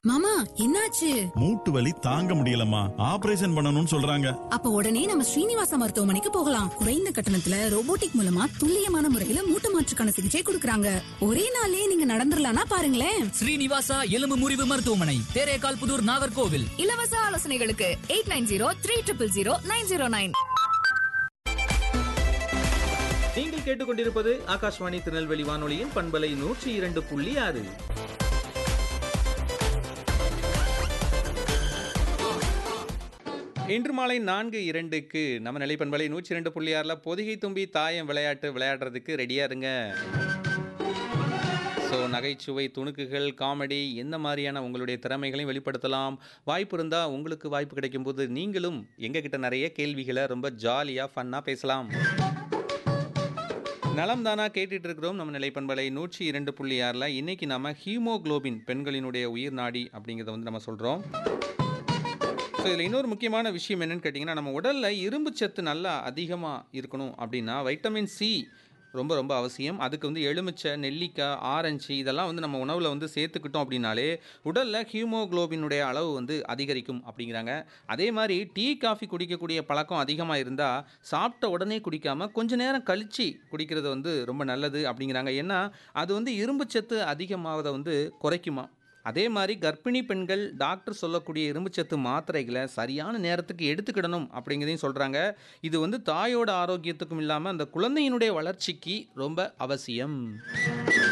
மாமா என்னாச்சு மூட்டு வலி தாங்க முடியலம்மா ஆபரேஷன் பண்ணணும்னு சொல்றாங்க அப்ப உடனே நம்ம ஸ்ரீனிவாசா மருத்துவமனைக்கு போகலாம் குறைந்த கட்டணத்துல ரோபோட்டிக் மூலமா துல்லியமான முறையில மூட்டு மாற்றுக்கான சிகிச்சை கொடுக்கறாங்க ஒரே நாள்லயே நீங்க நடந்துடலாம்னா பாருங்களேன் ஸ்ரீனிவாசா எலும்பு முறிவு மருத்துவமனை தேரேகால் புதூர் நாகர்கோவில் இலவச ஆலோசனைகளுக்கு eight nine zero three triple zero nine zero nine நீங்கள் கேட்டுக்கொண்டிருப்பது ஆகாஷ்வாணி திருநெல்வேலி வானொலியின் பண்பலை நூற்றி இரண்டு புள்ளி ஆறு இன்று மாலை நான்கு இரண்டுக்கு நம்ம நிலை பண்பலை நூற்றி இரண்டு புள்ளி ஆறில் பொதிகை தும்பி தாயம் விளையாட்டு விளையாடுறதுக்கு ரெடியாக இருங்க ஸோ நகைச்சுவை துணுக்குகள் காமெடி எந்த மாதிரியான உங்களுடைய திறமைகளையும் வெளிப்படுத்தலாம் வாய்ப்பு இருந்தால் உங்களுக்கு வாய்ப்பு கிடைக்கும்போது நீங்களும் எங்ககிட்ட நிறைய கேள்விகளை ரொம்ப ஜாலியாக ஃபன்னாக பேசலாம் நலம் தானா கேட்டுட்டு இருக்கிறோம் நம்ம நிலைப்பண்பலை நூற்றி இரண்டு புள்ளி ஆறில் இன்னைக்கு நம்ம ஹீமோகுளோபின் பெண்களினுடைய உயிர் நாடி அப்படிங்கிறத வந்து நம்ம சொல்கிறோம் ஸோ இதில் இன்னொரு முக்கியமான விஷயம் என்னன்னு கேட்டிங்கன்னா நம்ம உடலில் இரும்பு சத்து நல்லா அதிகமாக இருக்கணும் அப்படின்னா வைட்டமின் சி ரொம்ப ரொம்ப அவசியம் அதுக்கு வந்து எலுமிச்சை நெல்லிக்காய் ஆரஞ்சு இதெல்லாம் வந்து நம்ம உணவில் வந்து சேர்த்துக்கிட்டோம் அப்படின்னாலே உடலில் ஹீமோகுளோபினுடைய அளவு வந்து அதிகரிக்கும் அப்படிங்கிறாங்க அதே மாதிரி டீ காஃபி குடிக்கக்கூடிய பழக்கம் அதிகமாக இருந்தால் சாப்பிட்ட உடனே குடிக்காமல் கொஞ்ச நேரம் கழித்து குடிக்கிறது வந்து ரொம்ப நல்லது அப்படிங்கிறாங்க ஏன்னா அது வந்து இரும்பு சத்து அதிகமாவதை வந்து குறைக்குமா அதே மாதிரி கர்ப்பிணி பெண்கள் டாக்டர் சொல்லக்கூடிய இரும்புச்சத்து மாத்திரைகளை சரியான நேரத்துக்கு எடுத்துக்கிடணும் அப்படிங்கிறதையும் சொல்கிறாங்க இது வந்து தாயோட ஆரோக்கியத்துக்கும் இல்லாமல் அந்த குழந்தையினுடைய வளர்ச்சிக்கு ரொம்ப அவசியம்